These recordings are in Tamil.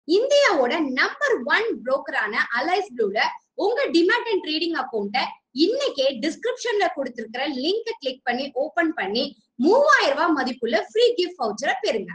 இந்தியாவோட நம்பர் ஒன் புரோக்கரான அலைஸ் ப்ளூல உங்க டிமேட் அண்ட் ட்ரேடிங் அக்கௌண்ட்டை இன்னைக்கே டிஸ்கிரிப்ஷன்ல கொடுத்திருக்கிற லிங்கை கிளிக் பண்ணி ஓபன் பண்ணி மூவாயிரம் ரூபாய் மதிப்புள்ள ஃப்ரீ கிஃப்ட் வவுச்சரை பெறுங்க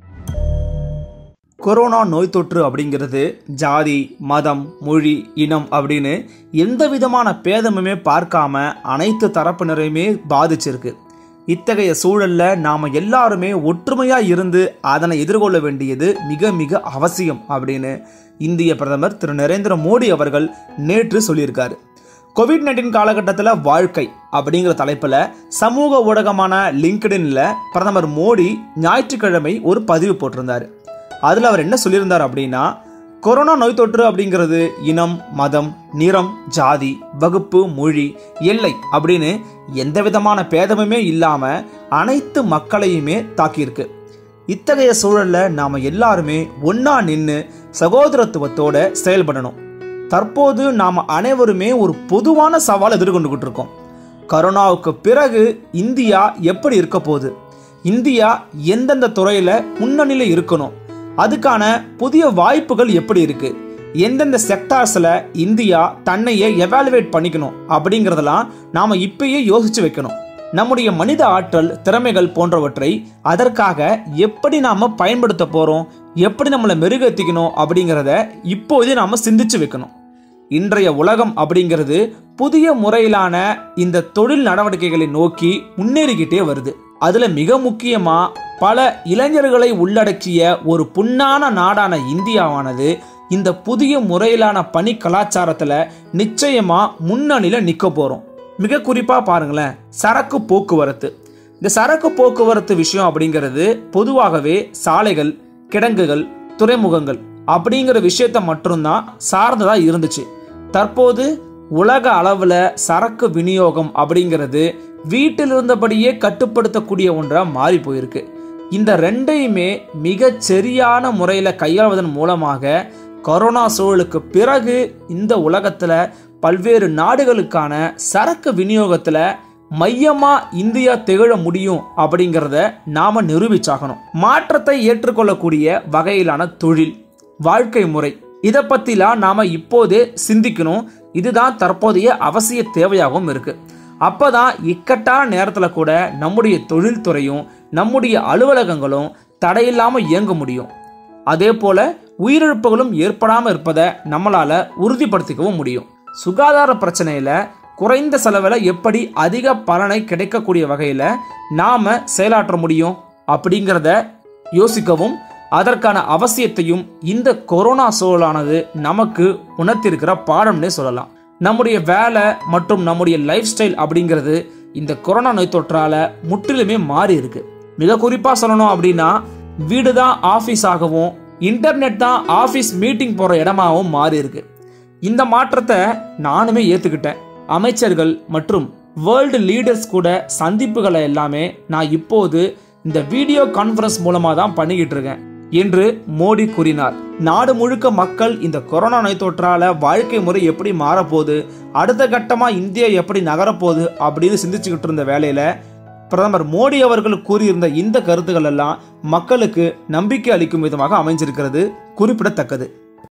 கொரோனா நோய் தொற்று அப்படிங்கிறது ஜாதி மதம் மொழி இனம் அப்படின்னு எந்த விதமான பேதமுமே பார்க்காம அனைத்து தரப்பினரையுமே பாதிச்சிருக்கு இத்தகைய சூழல்ல நாம எல்லாருமே ஒற்றுமையா இருந்து அதனை எதிர்கொள்ள வேண்டியது மிக மிக அவசியம் அப்படின்னு இந்திய பிரதமர் திரு நரேந்திர மோடி அவர்கள் நேற்று சொல்லியிருக்காரு கோவிட் நைன்டீன் காலகட்டத்தில் வாழ்க்கை அப்படிங்கிற தலைப்பில் சமூக ஊடகமான லிங்க்டின்ல பிரதமர் மோடி ஞாயிற்றுக்கிழமை ஒரு பதிவு போட்டிருந்தார் அதில் அவர் என்ன சொல்லியிருந்தார் அப்படின்னா கொரோனா நோய் தொற்று அப்படிங்கிறது இனம் மதம் நிறம் ஜாதி வகுப்பு மொழி எல்லை அப்படின்னு எந்த விதமான பேதமுமே இல்லாமல் அனைத்து மக்களையுமே தாக்கியிருக்கு இத்தகைய சூழல்ல நாம் எல்லாருமே ஒன்றா நின்று சகோதரத்துவத்தோட செயல்படணும் தற்போது நாம் அனைவருமே ஒரு பொதுவான சவால் எதிர்கொண்டுகிட்டு இருக்கோம் கரோனாவுக்கு பிறகு இந்தியா எப்படி இருக்க போகுது இந்தியா எந்தெந்த துறையில் முன்னணியில் இருக்கணும் அதுக்கான புதிய வாய்ப்புகள் எப்படி இருக்கு எந்தெந்த செக்டார்ஸில் இந்தியா தன்னையே எவாலுவேட் பண்ணிக்கணும் அப்படிங்கிறதெல்லாம் நாம் இப்பயே யோசிச்சு வைக்கணும் நம்முடைய மனித ஆற்றல் திறமைகள் போன்றவற்றை அதற்காக எப்படி நாம் பயன்படுத்த போகிறோம் எப்படி நம்மளை மெருகேற்றிக்கணும் அப்படிங்கிறத இப்போதே நாம் சிந்திச்சு வைக்கணும் இன்றைய உலகம் அப்படிங்கிறது புதிய முறையிலான இந்த தொழில் நடவடிக்கைகளை நோக்கி முன்னேறிக்கிட்டே வருது அதுல மிக முக்கியமா பல இளைஞர்களை உள்ளடக்கிய ஒரு புண்ணான நாடான இந்தியாவானது இந்த புதிய முறையிலான பணி கலாச்சாரத்துல நிச்சயமா முன்னணியில நிக்க போறோம் மிக குறிப்பா பாருங்களேன் சரக்கு போக்குவரத்து இந்த சரக்கு போக்குவரத்து விஷயம் அப்படிங்கிறது பொதுவாகவே சாலைகள் கிடங்குகள் துறைமுகங்கள் அப்படிங்கிற விஷயத்த மட்டும்தான் சார்ந்ததா இருந்துச்சு தற்போது உலக அளவில் சரக்கு விநியோகம் அப்படிங்கிறது வீட்டில் இருந்தபடியே கட்டுப்படுத்தக்கூடிய ஒன்றாக மாறி போயிருக்கு இந்த ரெண்டையுமே மிகச் சரியான முறையில் கையாள்வதன் மூலமாக கொரோனா சூழலுக்கு பிறகு இந்த உலகத்தில் பல்வேறு நாடுகளுக்கான சரக்கு விநியோகத்தில் மையமா இந்தியா திகழ முடியும் அப்படிங்கிறத நாம நிரூபிச்சாகணும் மாற்றத்தை ஏற்றுக்கொள்ளக்கூடிய வகையிலான தொழில் வாழ்க்கை முறை இதை பற்றிலாம் நாம் இப்போதே சிந்திக்கணும் இதுதான் தற்போதைய அவசிய தேவையாகவும் இருக்கு அப்பதான் இக்கட்டான நேரத்தில் கூட நம்முடைய தொழில்துறையும் நம்முடைய அலுவலகங்களும் தடையில்லாமல் இயங்க முடியும் அதே போல உயிரிழப்புகளும் ஏற்படாமல் இருப்பதை நம்மளால உறுதிப்படுத்திக்கவும் முடியும் சுகாதார பிரச்சனையில குறைந்த செலவில் எப்படி அதிக பலனை கிடைக்கக்கூடிய வகையில் நாம செயலாற்ற முடியும் அப்படிங்கிறத யோசிக்கவும் அதற்கான அவசியத்தையும் இந்த கொரோனா சூழலானது நமக்கு உணர்த்திருக்கிற பாடம்னே சொல்லலாம் நம்முடைய வேலை மற்றும் நம்முடைய லைஃப் ஸ்டைல் அப்படிங்கிறது இந்த கொரோனா நோய் தொற்றால முற்றிலுமே மாறி இருக்கு மிக குறிப்பா சொல்லணும் அப்படின்னா வீடு தான் ஆஃபீஸ் ஆகவும் இன்டர்நெட் தான் ஆஃபீஸ் மீட்டிங் போற இடமாகவும் மாறி இருக்கு இந்த மாற்றத்தை நானுமே ஏத்துக்கிட்டேன் அமைச்சர்கள் மற்றும் வேர்ல்டு லீடர்ஸ் கூட சந்திப்புகளை எல்லாமே நான் இப்போது இந்த வீடியோ கான்ஃபரன்ஸ் மூலமாக தான் பண்ணிக்கிட்டு இருக்கேன் என்று மோடி கூறினார் நாடு முழுக்க மக்கள் இந்த கொரோனா நோய் தொற்றால வாழ்க்கை முறை எப்படி மாறப்போகுது அடுத்த கட்டமா இந்தியா எப்படி நகரப்போகுது அப்படின்னு சிந்திச்சுக்கிட்டு இருந்த வேலையில பிரதமர் மோடி அவர்கள் கூறியிருந்த இந்த கருத்துக்கள் எல்லாம் மக்களுக்கு நம்பிக்கை அளிக்கும் விதமாக அமைஞ்சிருக்கிறது குறிப்பிடத்தக்கது